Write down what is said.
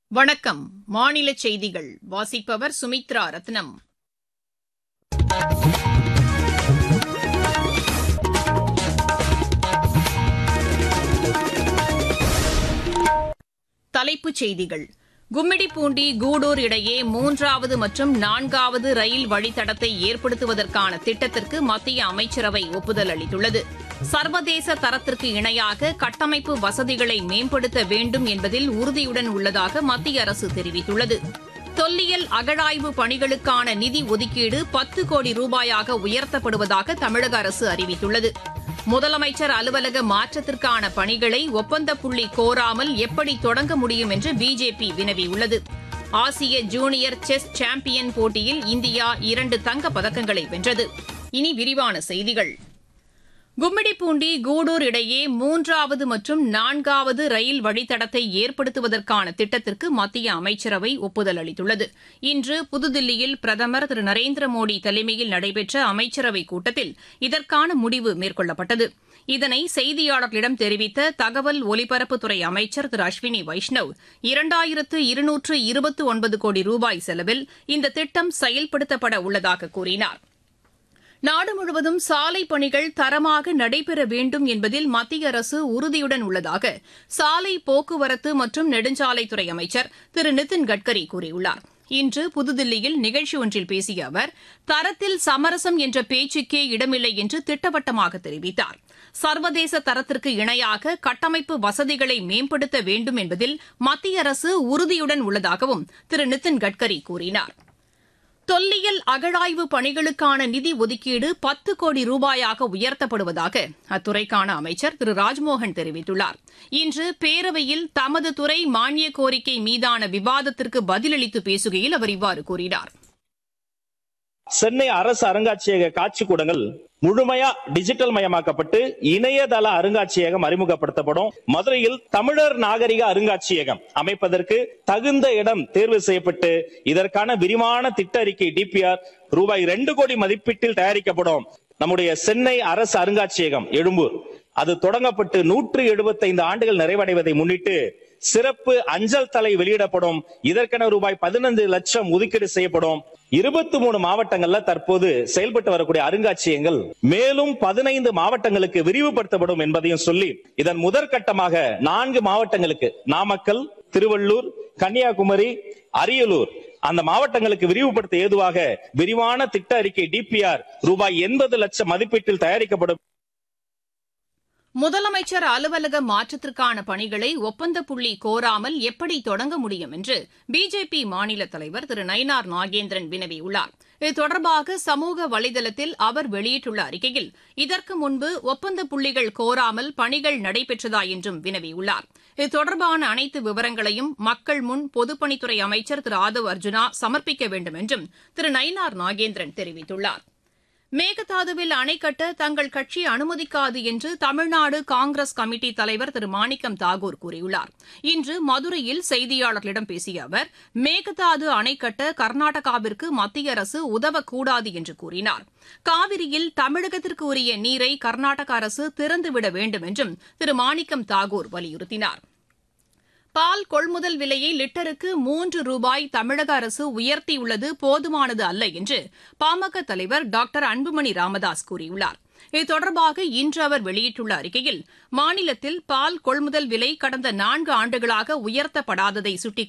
வணக்கம் மாநில செய்திகள் வாசிப்பவர் சுமித்ரா ரத்னம் தலைப்புச் செய்திகள் கும்மிடிப்பூண்டி கூடூர் இடையே மூன்றாவது மற்றும் நான்காவது ரயில் வழித்தடத்தை ஏற்படுத்துவதற்கான திட்டத்திற்கு மத்திய அமைச்சரவை ஒப்புதல் அளித்துள்ளது சர்வதேச தரத்திற்கு இணையாக கட்டமைப்பு வசதிகளை மேம்படுத்த வேண்டும் என்பதில் உறுதியுடன் உள்ளதாக மத்திய அரசு தெரிவித்துள்ளது தொல்லியல் அகழாய்வு பணிகளுக்கான நிதி ஒதுக்கீடு பத்து கோடி ரூபாயாக உயர்த்தப்படுவதாக தமிழக அரசு அறிவித்துள்ளது முதலமைச்சர் அலுவலக மாற்றத்திற்கான பணிகளை ஒப்பந்த புள்ளி கோராமல் எப்படி தொடங்க முடியும் என்று பிஜேபி வினவியுள்ளது ஆசிய ஜூனியர் செஸ் சாம்பியன் போட்டியில் இந்தியா இரண்டு தங்கப் பதக்கங்களை வென்றது இனி விரிவான செய்திகள் கும்மிடிப்பூண்டி கூடூர் இடையே மூன்றாவது மற்றும் நான்காவது ரயில் வழித்தடத்தை ஏற்படுத்துவதற்கான திட்டத்திற்கு மத்திய அமைச்சரவை ஒப்புதல் அளித்துள்ளது இன்று புதுதில்லியில் பிரதமர் திரு நரேந்திர மோடி தலைமையில் நடைபெற்ற அமைச்சரவைக் கூட்டத்தில் இதற்கான முடிவு மேற்கொள்ளப்பட்டது இதனை செய்தியாளர்களிடம் தெரிவித்த தகவல் ஒலிபரப்புத்துறை அமைச்சர் திரு அஸ்வினி வைஷ்ணவ் இரண்டாயிரத்து இருநூற்று இருபத்து ஒன்பது கோடி ரூபாய் செலவில் இந்த திட்டம் செயல்படுத்தப்பட உள்ளதாக கூறினாா் நாடு முழுவதும் சாலை பணிகள் தரமாக நடைபெற வேண்டும் என்பதில் மத்திய அரசு உறுதியுடன் உள்ளதாக சாலை போக்குவரத்து மற்றும் நெடுஞ்சாலைத்துறை அமைச்சர் திரு நிதின் கட்கரி கூறியுள்ளார் இன்று புதுதில்லியில் நிகழ்ச்சி ஒன்றில் பேசிய அவர் தரத்தில் சமரசம் என்ற பேச்சுக்கே இடமில்லை என்று திட்டவட்டமாக தெரிவித்தார் சர்வதேச தரத்திற்கு இணையாக கட்டமைப்பு வசதிகளை மேம்படுத்த வேண்டும் என்பதில் மத்திய அரசு உறுதியுடன் உள்ளதாகவும் திரு நிதின் கட்கரி கூறினாா் தொல்லியல் அகழாய்வு பணிகளுக்கான நிதி ஒதுக்கீடு பத்து கோடி ரூபாயாக உயர்த்தப்படுவதாக அத்துறைக்கான அமைச்சர் திரு ராஜ்மோகன் தெரிவித்துள்ளார் இன்று பேரவையில் தமது துறை மானிய கோரிக்கை மீதான விவாதத்திற்கு பதிலளித்து பேசுகையில் அவர் இவ்வாறு கூறினார் சென்னை அரசு அருங்காட்சியக காட்சிக்கூடங்கள் முழுமையா டிஜிட்டல் மயமாக்கப்பட்டு இணையதள அருங்காட்சியகம் அறிமுகப்படுத்தப்படும் மதுரையில் தமிழர் நாகரிக அருங்காட்சியகம் அமைப்பதற்கு தகுந்த இடம் தேர்வு செய்யப்பட்டு இதற்கான விரிவான திட்ட அறிக்கை டிபிஆர் ரூபாய் ரெண்டு கோடி மதிப்பீட்டில் தயாரிக்கப்படும் நம்முடைய சென்னை அரசு அருங்காட்சியகம் எழும்பூர் அது தொடங்கப்பட்டு நூற்று எழுபத்தைந்து ஆண்டுகள் நிறைவடைவதை முன்னிட்டு சிறப்பு அஞ்சல் தலை வெளியிடப்படும் இதற்கென ரூபாய் பதினைந்து லட்சம் ஒதுக்கீடு செய்யப்படும் இருபத்தி மூணு மாவட்டங்கள்ல தற்போது செயல்பட்டு வரக்கூடிய அருங்காட்சியகங்கள் மேலும் பதினைந்து மாவட்டங்களுக்கு விரிவுபடுத்தப்படும் என்பதையும் சொல்லி இதன் முதற்கட்டமாக நான்கு மாவட்டங்களுக்கு நாமக்கல் திருவள்ளூர் கன்னியாகுமரி அரியலூர் அந்த மாவட்டங்களுக்கு விரிவுபடுத்த ஏதுவாக விரிவான திட்ட அறிக்கை டிபிஆர் ரூபாய் எண்பது லட்சம் மதிப்பீட்டில் தயாரிக்கப்படும் முதலமைச்சர் அலுவலக மாற்றத்திற்கான பணிகளை ஒப்பந்த புள்ளி கோராமல் எப்படி தொடங்க முடியும் என்று பிஜேபி மாநில தலைவர் திரு நயினார் நாகேந்திரன் வினவியுள்ளார் இது தொடர்பாக சமூக வலைதளத்தில் அவர் வெளியிட்டுள்ள அறிக்கையில் இதற்கு முன்பு ஒப்பந்த புள்ளிகள் கோராமல் பணிகள் நடைபெற்றதா என்றும் வினவியுள்ளார் இது தொடர்பான அனைத்து விவரங்களையும் மக்கள் முன் பொதுப்பணித்துறை அமைச்சர் திரு ஆதவ் அர்ஜுனா சமர்ப்பிக்க வேண்டும் என்றும் திரு நயினார் நாகேந்திரன் தெரிவித்துள்ளாா் மேகதாதுவில் அணை கட்ட தங்கள் கட்சி அனுமதிக்காது என்று தமிழ்நாடு காங்கிரஸ் கமிட்டி தலைவர் திரு மாணிக்கம் தாகூர் கூறியுள்ளார் இன்று மதுரையில் செய்தியாளர்களிடம் பேசிய அவர் மேகதாது அணை கட்ட கர்நாடகாவிற்கு மத்திய அரசு உதவக்கூடாது என்று கூறினார் காவிரியில் தமிழகத்திற்கு உரிய நீரை கர்நாடக அரசு திறந்துவிட வேண்டும் என்றும் திரு மாணிக்கம் தாகூர் வலியுறுத்தினாா் பால் கொள்முதல் விலையை லிட்டருக்கு மூன்று ரூபாய் தமிழக அரசு உயர்த்தியுள்ளது போதுமானது அல்ல என்று பாமக தலைவர் டாக்டர் அன்புமணி ராமதாஸ் கூறியுள்ளார் இது தொடர்பாக இன்று அவர் வெளியிட்டுள்ள அறிக்கையில் மாநிலத்தில் பால் கொள்முதல் விலை கடந்த நான்கு ஆண்டுகளாக உயர்த்தப்படாததை சுட்டிக்காட்டி